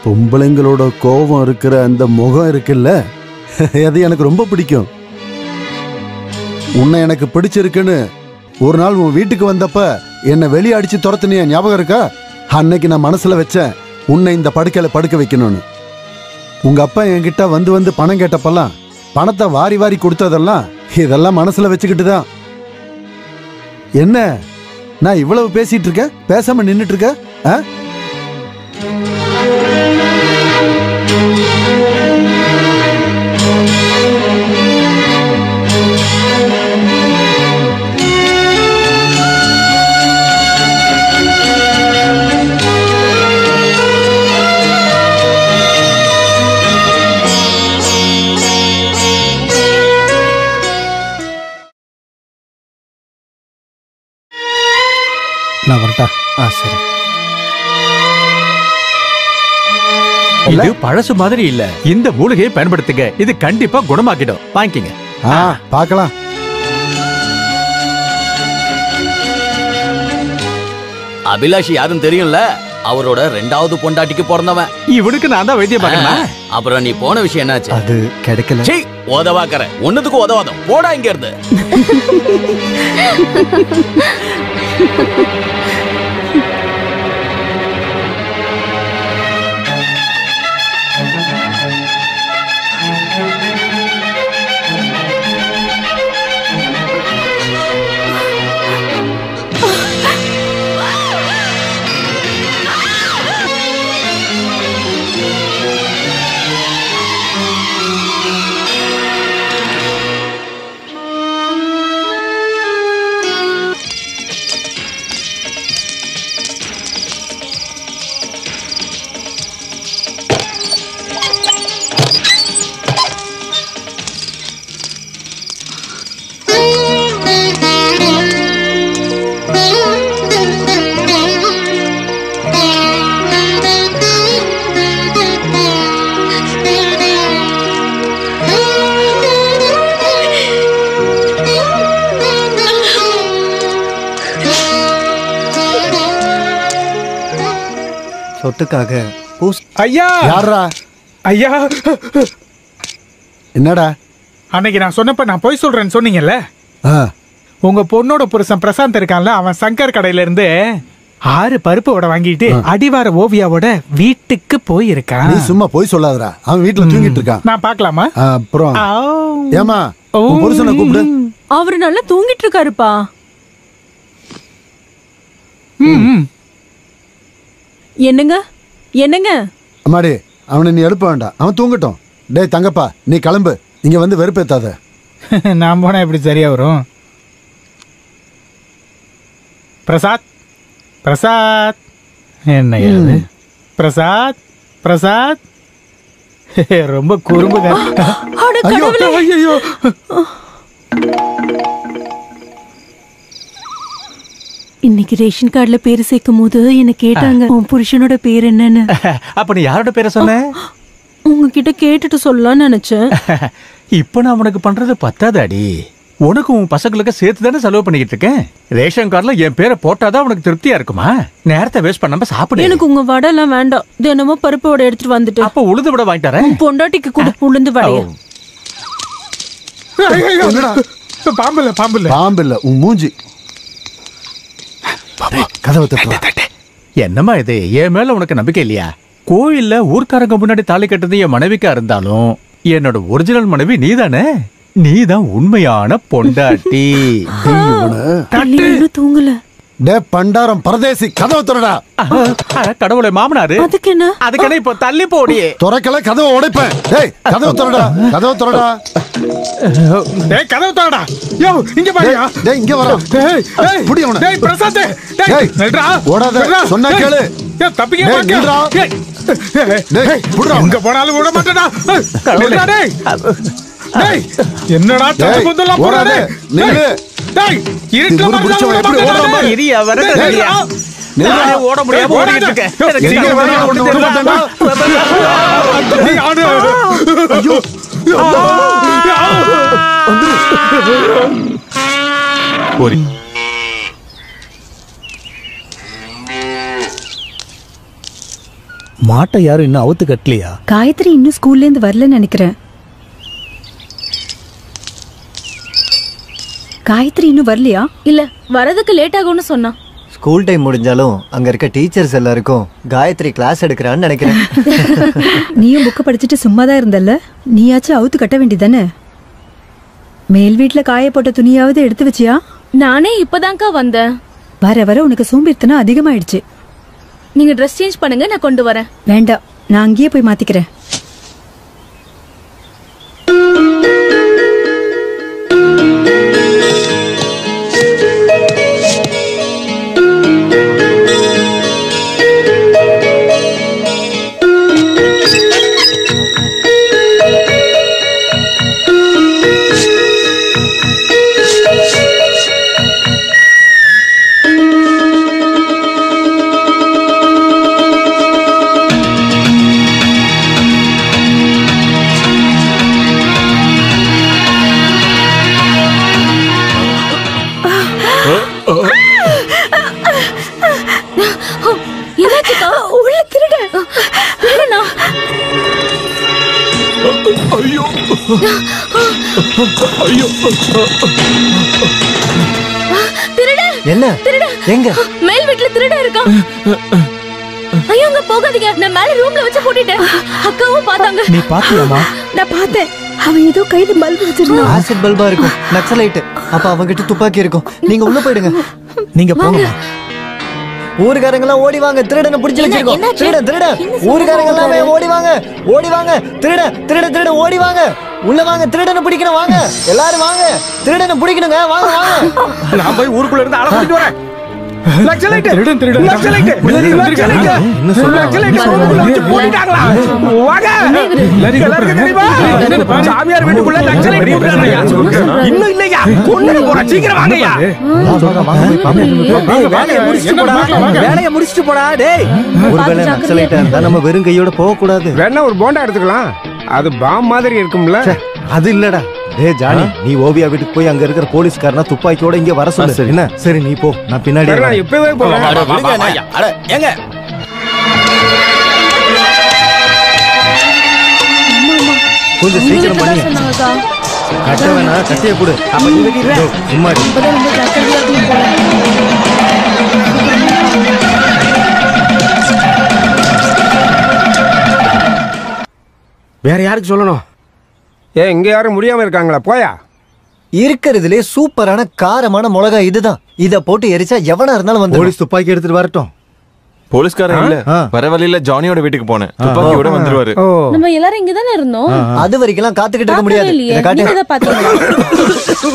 பொம்பளைங்களோட கோபம் இருக்கிற அந்த முகம் இருக்குல்ல அது எனக்கு ரொம்ப பிடிக்கும் உன்னை எனக்கு பிடிச்சிருக்குன்னு ஒரு நாள் உன் வீட்டுக்கு வந்தப்ப என்னை வெளியே அடிச்சு துரத்துனிய ஞாபகம் இருக்கா அன்னைக்கு நான் மனசுல வச்சேன் உன்னை இந்த படுக்கையில படுக்க வைக்கணும்னு உங்க அப்பா என்கிட்ட வந்து வந்து பணம் கேட்டப்பெல்லாம் பணத்தை வாரி வாரி கொடுத்ததெல்லாம் இதெல்லாம் மனசுல வச்சுக்கிட்டு தான் என்ன நான் இவ்வளவு பேசிட்டு இருக்கேன் பேசாம நின்னுட்டு இருக்க ஆ? நான் வரட்டா ஆ சரி இது பழசு மாதிரி இல்ல இந்த மூலிகையை பயன்படுத்துங்க இது கண்டிப்பா குணமாக்கிடும் வாங்கிக்கங்க ஆ பார்க்கலாம் அபிலாஷ் யாருன்னு தெரியும்ல அவரோட ரெண்டாவது பொண்டாட்டிக்கு பிறந்தவன் இவனுக்கு நான் தான் வைத்தியம் பார்க்கணும் அப்புறம் நீ போன விஷயம் என்னாச்சு அது கிடைக்கல சீ உதவாக்கற ஒண்ணுத்துக்கு உதவாதம் போடா இங்க இருந்து சொத்துக்காக பூஸ் ஐயா யாரா ஐயா என்னடா அன்னைக்கு நான் சொன்னப்ப நான் போய் சொல்றேன்னு சொன்னீங்கல்ல ஆ உங்க பொண்ணோட புருஷன் பிரசாந்த் இருக்கான்ல அவன் சங்கர் கடையில இருந்து ஆறு பருப்பு வடை வாங்கிட்டு அடிவார ஓவியாவோட வீட்டுக்கு போயிருக்கான் நீ சும்மா போய் சொல்லாதடா அவன் வீட்டுல தூங்கிட்டு இருக்கான் நான் பார்க்கலாமா ஆ, அப்புறம் ஆவ். ஏமா ஓ. உன் புருஷனை கூப்பிடு அவரு நல்லா தூங்கிட்டு இருக்காருப்பா ம், ம். என்னங்க என்னங்க அம்மாடி அவனை நீ எழுப்ப வேண்டாம் அவன் தூங்கட்டும் டேய் தங்கப்பா நீ கிளம்பு இங்க வந்து வெறுப்பேத்தாத நான் போனா எப்படி சரியா வரும் பிரசாத் பிரசாத் என்ன இது பிரசாத் பிரசாத் ரொம்ப குறும்புங்க அட ஐயோ கடவுளே ஐயோ இன்னைக்கு ரேஷன் கார்டுல பேரு சேர்க்கும் போது என்ன கேட்டாங்க உன் புருஷனோட பேர் என்னன்னு அப்ப நீ யாரோட பேரை சொன்ன உங்ககிட்ட கேட்டுட்டு சொல்லலாம்னு நினைச்சேன் இப்ப நான் உனக்கு பண்றது பத்தாது அடி உனக்கு உன் பசங்களுக்கு சேர்த்து தானே செலவு பண்ணிக்கிட்டு இருக்கேன் ரேஷன் கார்டுல என் பேரை போட்டாதான் உனக்கு திருப்தியா இருக்குமா நேரத்தை வேஸ்ட் பண்ணாம சாப்பிடு எனக்கு உங்க வடை எல்லாம் வேண்டாம் தினமும் பருப்பு வடை எடுத்துட்டு வந்துட்டு அப்ப உளுந்து விட வாங்கி தரேன் உன் பொண்டாட்டிக்கு கூட உளுந்து வடைய ஐயோ, பாம்பு இல்ல பாம்பு இல்ல பாம்பு இல்ல உன் மூஞ்சி டேய், கதவை தட்டுறா என்னம்மா இது என் மேல உனக்கு நம்பிக்கை இல்லையா கோயில்ல ஊர்க்காரங்க முன்னாடி தாலி கட்டுறது என் மனைவிக்கா இருந்தாலும் என்னோட ஒரிஜினல் மனைவி நீதானே நீதான் உண்மையான பொண்டாட்டி தள்ளி இன்னும் தூங்கல டே பண்டாரம் பரதேசி கதவை திறடா அட, கடவுளே மாமனாரு அதுக்கு என்ன அதுக்கான இப்ப தள்ளி போடியே துறக்கல கதவை உடைப்பேன் டேய் கதவை திறடா கதவை திறடா டேய் கதவு தரடா யோ இங்க பாருயா டேய், டேய், இங்க வரா. டேய் டேய் புடி அவனை. டேய் பிரசாத் டேய் டேய், நில்றா ஓடாத. நில்றா. சொன்னா டேய், கேளு. ஏய், தப்பிக்க டேய், பாக்க. நில்றா. ஏய், ஏய், டேய், ஏய், புடுறா அவனை. எங்க போனாலும் விட மாட்டேடா ஏய், கடவுளே. நில்றா, டேய் டேய் என்னடா தப்பு டேய், குந்தெல்லாம் போறானே ஓடாத. நில்லு. டேய் இருட்டுல திமிரு மறைஞ்சாலும் பிடிச்சவன் விட எப்படி மாட்டேடா, ஓடுறான் பாரு. டேய். இரியா, வரட்டும், டேய், இரியா. நில்றா. நானே ஓட முடியாம டேய், ஓடிட்டு ஓடாத. இருக்கேன். யோ, எனக்கு எங்க சீக்கிரம் வேணா ஓட ஒண்ணு விட முடியல. மாட்டேன்டா. நீ ஆடு ஐயோ ஒரு மாட்டை யாரும் இன்னும் அவுத்து கட்டலையா காயத்ரி இன்னும் ஸ்கூல்ல இருந்து வரலன்னு நினைக்கிறேன் காயத்ரி இன்னும் வரலையா இல்ல வரதுக்கு லேட் ஆகும்னு சொன்னான் ஸ்கூல் டைம் முடிஞ்சாலும் அங்க இருக்க டீச்சர்ஸ் எல்லாருக்கும் காயத்ரி கிளாஸ் எடுக்கிறான்னு நினைக்கிறேன் நீயும் புக்க படிச்சுட்டு சும்மா தான் இருந்தல்ல நீயாச்சும் அவுத்து கட்ட வேண்டியதானே மேல் வீட்ல காய போட்ட துணியாவது எடுத்து வச்சியா நானே இப்பதான்க்கா வந்தேன் வர வர உனக்கு சோம்பேறித்தனம் அதிகமாயிடுச்சு நீங்க ட்ரெஸ் சேஞ்ச் பண்ணுங்க நான் கொண்டு வரேன் வேண்டாம் நான் அங்கேயே போய் மாத்திக்கிறேன் என்னாச்சுக்கா உள்ள திருட திருடனா ஐயோ ஐயோ திருட என்ன திருட எங்க மேல் வீட்ல திருட இருக்கான் ஐயோ அங்க போகாதீங்க நான் மேல ரூம்ல வச்சு போட்டுட்டேன் அக்காவும் பார்த்தாங்க நீ பாத்தியாமா நான் பார்த்தேன் அவன் ஏதோ கையில பல்பு வச்சிருந்தான் ஆசிட் பல்பா இருக்கும் நக்சலைட் அப்ப அவங்கிட்ட துப்பாக்கி இருக்கும் நீங்க உள்ள போயிடுங்க நீங்க போங்கம்மா ஊருக்காரங்க எல்லாம் ஓடி வாங்க திருடனை பிடிச்சு வச்சிருக்கோம் திருடன் திருடன் ஊருக்காரங்க எல்லாமே ஓடி வாங்க ஓடி வாங்க திருட திருட திருட ஓடி வாங்க உள்ள வாங்க திருடனை பிடிக்கணும் வாங்க எல்லாரும் வாங்க திருடனை பிடிக்கணுங்க வாங்க வாங்க நான் போய் ஊருக்குள்ள இருந்து ஆளை கூட்டிட்டு வரேன் நக்சலைட் திருடன் திருடன் நக்சலைட் நக்சலைட் நக்சலைட் ஊருக்குள்ள வச்சு போட்டுட்டாங்களா வாங்க எல்லாருக்கும் தெரியுமா சாமியார் வீட்டுக்குள்ள நக்சலைட் போட்டுட்டாங்கய்யா. இன்னும் இல்லையா கொண்டு போற சீக்கிரம் வாங்கய்யா டேய், வேலையை முடிச்சிட்டு போடா வேலையை முடிச்சிட்டு போடா டேய் ஒருவேளை நக்சலைட்டா இருந்தா நம்ம வெறும் கையோட போக கூடாது வேணா ஒரு போண்டா எடுத்துக்கலாம் அது பாம் மாதிரி இருக்கும்ல அது இல்லடா டேய் ஜானி நீ ஓவியா வீட்டுக்கு போய் அங்க இருக்கிற போலீஸ்காரனா துப்பாக்கியோட இங்க வர சொல்லு என்ன சரி நீ போ நான் பின்னாடி சரி, நான் இப்பவே போறேன் அட, விடுங்க அண்ணே. அட, ஏங்க கொஞ்சம் சீக்கிரம் பண்ணி சொன்னாங்கக்கா கட்ட வேணா கட்டிய கொடு அப்ப நீ வெட்டிடுற சும்மா இரு. இப்பதான் ரொம்ப ஜாக்கிரதையா இருக்கணும் போல வேற யாருக்கு சொல்லணும் ஏ இங்க யாரும் முடியாம இருக்காங்களா போயா இருக்கிறதுலே சூப்பரான காரமான மிளகாய் இதுதான் இத போட்டு எரிச்சா எவனா இருந்தாலும் வந்து போலீஸ் துப்பாக்கி எடுத்துட்டு வரட்டும் போலீஸ்காரன் இல்ல ஆ. வர வழியில ஜானியோட வீட்டுக்கு போனேன் துப்பாக்கியோட வந்துருவாரு ஓ நம்ம எல்லாரும் இங்க தானே இருந்தோம் அது வரைக்கும் காத்துக்கிட்டு இருக்க பார்க்கவே முடியாது இல்லையே இதை காட்டு நீங்க தான் பாத்தீங்களா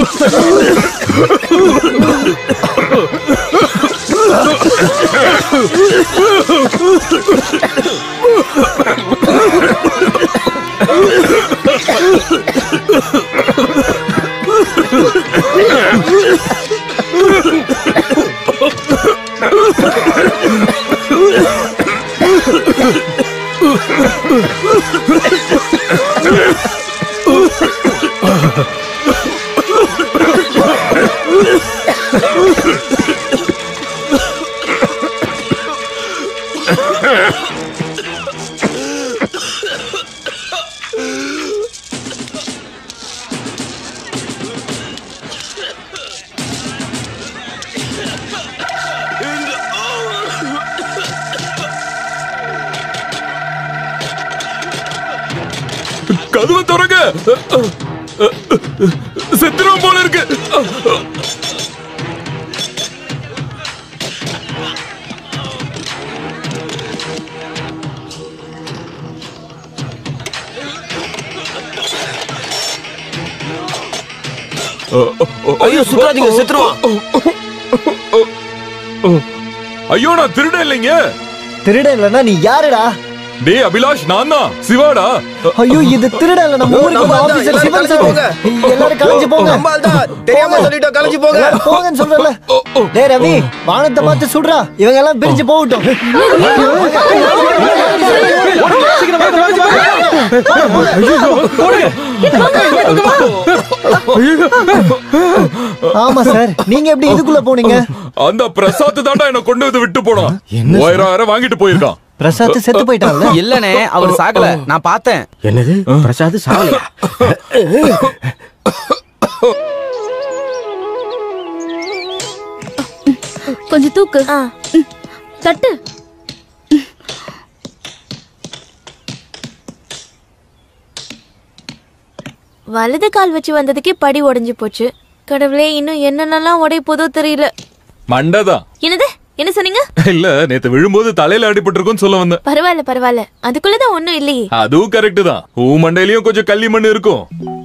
கதவை திறங்க செத்துரும் போல இருக்கு ஐயோ சுற்றாதீங்க செத்துருவான் ஐயோ நான் திருட இல்லைங்க திருட இல்லனா நீ யாருடா டேய் அபிலாஷ் நான் தான் சிவாடா ஐயோ இது திருட இல்ல நம்ம ஊருக்கு ஆபீசர் சிவன் சார் எல்லாரும் கலைஞ்சு போங்க தெரியாம சொல்லிட்டோம் கலைஞ்சு போங்க போங்கன்னு சொல்றல டேய் ரவி வானத்தை பார்த்து சுடுறா இவங்க எல்லாம் பிரிஞ்சு போகட்டும் ஆமா சார் நீங்க எப்படி இதுக்குள்ள போனீங்க அந்த பிரசாத் தாண்டா என்ன கொண்டு வந்து விட்டு போனான் ஓயிரம் வாங்கிட்டு போயிருக்கான் பிரசாத் செத்து போயிட்டான்ல இல்லனே அவர் சாகல நான் பார்த்தேன் என்னது பிரசாத் சாவலையா கொஞ்சம் தூக்கு ம், தட்டு வலது கால் வச்சு வந்ததுக்கே படி உடைஞ்சு போச்சு கடவுளே இன்னும் என்னென்னலாம் உடைய போதோ தெரியல மண்டதான் என்னது என்ன சொன்னீங்க இல்ல நேத்து விழும்போது தலையில அடிபட்டிருக்கும்னு சொல்ல வந்தேன் பரவாயில்ல பரவாயில்ல அதுக்குள்ளதான் ஒண்ணும் இல்லையே அதுவும் கரெக்ட் தான் ஊ மண்டையிலயும் கொஞ்சம் கள்ளி மண் இருக்கும்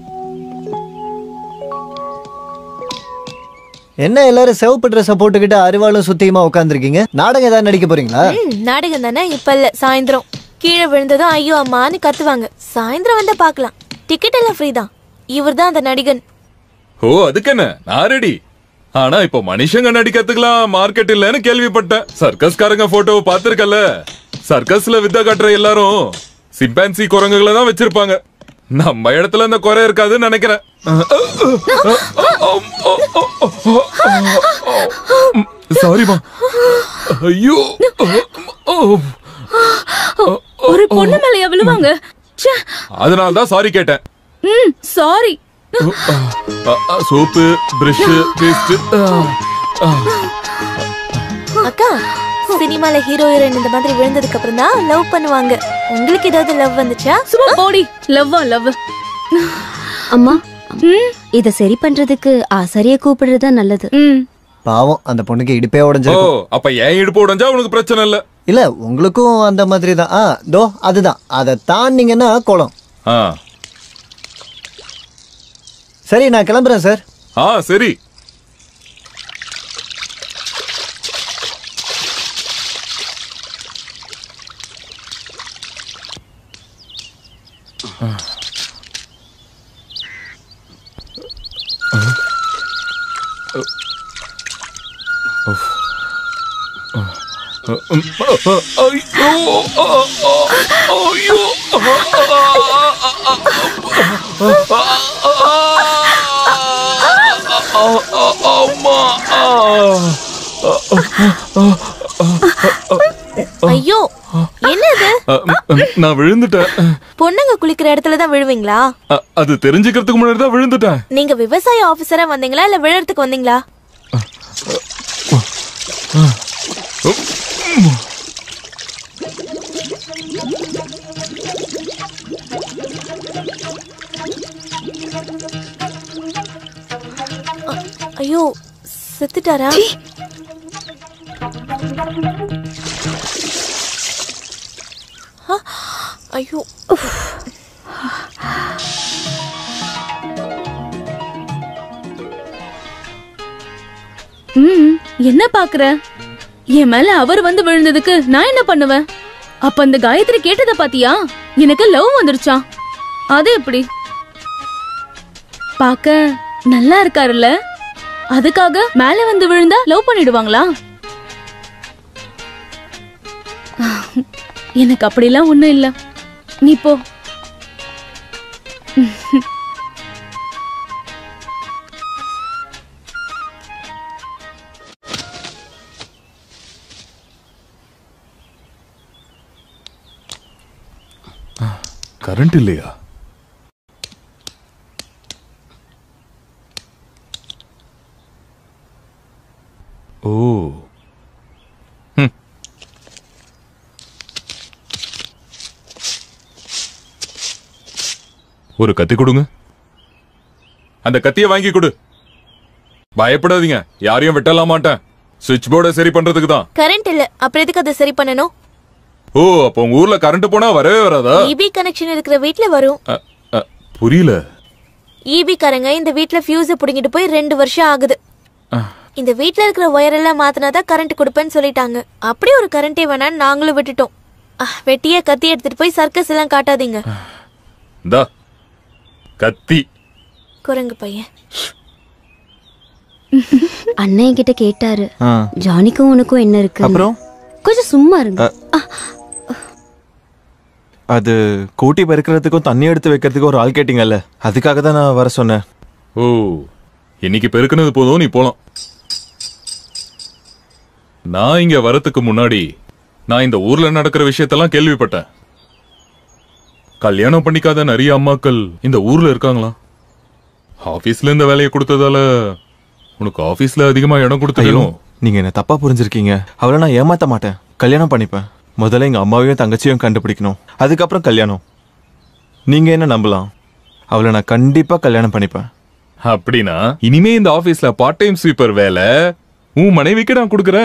என்ன எல்லாரும் சிவப்பு ட்ரெஸ் போட்டுக்கிட்டு அருவாளும் சுத்தியுமா உட்காந்துருக்கீங்க நாடகம் ஏதாவது நடிக்க போறீங்களா ம், நாடகம் தானே இப்ப இல்ல சாயந்தரம் கீழே விழுந்ததும் ஐயோ அம்மான்னு கத்துவாங்க சாயந்தரம் வந்தா பார்க்கலாம் டிக்கெட் எல்லாம் ஃப்ரீ தான் இவர் தான் அந்த நடிகன் ஓ அதுக்கு என்ன நான் ரெடி ஆனா இப்போ மனுஷங்க நடிக்கிறதுக்குலாம் மார்க்கெட் இல்லைன்னு கேள்விப்பட்டேன் சர்க்கஸ்காரங்க போட்டோவை பார்த்திருக்கல சர்க்கஸ்ல வித்த காட்டுற எல்லாரும் சிம்பான்சி குரங்குகளை தான் வச்சிருப்பாங்க நம்ம இடத்துல அந்த குறை இருக்காதுன்னு நினைக்கிறேன் சாரிமா ஐயோ ஒரு பொண்ணு மேலயா விழுவாங்க ச்சே. அதனால தான் சாரி கேட்டேன் ம் சாரி சோப்பு பிரஷ் பேஸ்ட் அக்கா சினிமால ஹீரோ ஹீரோயின் இந்த மாதிரி விழுந்ததுக்கு அப்புறம் தான் லவ் பண்ணுவாங்க உங்களுக்கு ஏதாவது லவ் வந்துச்சா சும்மா போடி லவ்வா லவ் அம்மா இத சரி பண்றதுக்கு ஆசாரிய கூப்பிடுறது தான் நல்லது பாவம் அந்த பொண்ணுக்கு இடுப்பே ஓ உடஞ்சிருக்கும் அப்ப ஏன் இடுப்பு உடைஞ்சா உனக்கு பிரச்சனை இல்ல இல்ல உங்களுக்கும் அந்த மாதிரி தான் ஆ தோ அதுதான் அதை தாண்டிங்கன்னா குளம் ஆ சரி நான் கிளம்புறேன் சார் ஆ சரி ஐயோ என்னது நான் விழுந்துட்டேன் பொண்ணுங்க குளிக்கிற இடத்துல தான் விழுவீங்களா அ- அது தெரிஞ்சுக்கிறதுக்கு முன்னாடி தான் விழுந்துட்டேன் நீங்க விவசாய ஆபீசரா வந்தீங்களா இல்ல விழறதுக்கு வந்தீங்களா அ- ஐயோ செத்துட்டாரா ஆ, ஐயோ ம் என்ன பாக்குற என் மேல அவர் வந்து விழுந்ததுக்கு நான் என்ன பண்ணுவேன் அப்ப அந்த காயத்ரி கேட்டத பாத்தியா எனக்கு லவ் வந்துருச்சா அது எப்படி பாக்க நல்லா இருக்காருல்ல அதுக்காக மேல வந்து விழுந்தா லவ் பண்ணிடுவாங்களா எனக்கு அப்படிலாம் ஒண்ணும் இல்ல நீ போ கரண்ட் இல்லையா ஓ ம். ஒரு கத்தி கொடுங்க அந்த கத்தியை வாங்கி கொடு பயப்படாதீங்க யாரையும் வெட்டலாம் மாட்டேன் சுவிட்ச் போர்டை சரி பண்றதுக்கு தான் கரண்ட் இல்ல அப்புறம் எதுக்கு அதை சரி பண்ணணும் ஓ அப்போ உங்க ஊர்ல கரண்ட் போனா வரவே வராதா இபி கனெக்ஷன் இருக்கிற வீட்ல வரும் அ, அ, புரியல இபி காரங்க இந்த வீட்ல ஃபியூஸ புடுங்கிட்டு போய் ரெண்டு வருஷம் ஆகுது இந்த வீட்ல இருக்கிற ஒயர் எல்லாம் மாத்தினாதான் கரண்ட் கொடுப்பேன்னு சொல்லிட்டாங்க அப்படியே ஒரு கரண்டே வேணான்னு நாங்களும் விட்டுட்டோம் அஹ், வெட்டிய கத்தி எடுத்துட்டு போய் சர்க்கஸ் எல்லாம் காட்டாதீங்க இந்தா கத்தி குரங்கு பையன் அண்ணன் கிட்ட கேட்டாரு ஆ. ஜானிக்கும் உனக்கும் என்ன இருக்கு அப்புறம்? கொஞ்சம் சும்மா இருங்க அது கூட்டி பெருக்கிறதுக்கும் தண்ணி எடுத்து வைக்கிறதுக்கும் ஒரு ஆள் கேட்டீங்கல்ல அதுக்காக தான் நான் வர சொன்னேன் ஓ இன்னைக்கு பெருக்குனது போதும் நீ போலாம் நான் இங்க வரதுக்கு முன்னாடி நான் இந்த ஊர்ல நடக்கிற விஷயத்தெல்லாம் கேள்விப்பட்டேன் கல்யாணம் பண்ணிக்காத நிறைய அம்மாக்கள் இந்த ஊர்ல இருக்காங்களா ஆபீஸ்ல இந்த வேலையை கொடுத்ததால உனக்கு ஆபீஸ்ல அதிகமா இடம் ஐயோ கொடுத்துக்கணும் நீங்க என்ன தப்பா புரிஞ்சிருக்கீங்க அவளை நான் ஏமாத்த மாட்டேன் கல்யாணம் பண்ணிப்பேன் முதல்ல எங்க அம்மாவையும் தங்கச்சியும் கண்டுபிடிக்கணும் அதுக்கப்புறம் கல்யாணம் நீங்க என்ன நம்பலாம் அவளை நான் கண்டிப்பா கல்யாணம் பண்ணிப்பேன் அப்படின்னா இனிமே இந்த ஆபீஸ்ல பார்ட் டைம் ஸ்வீப்பர் வேலை உன் மனைவிக்கு நான் கொடுக்குறேன்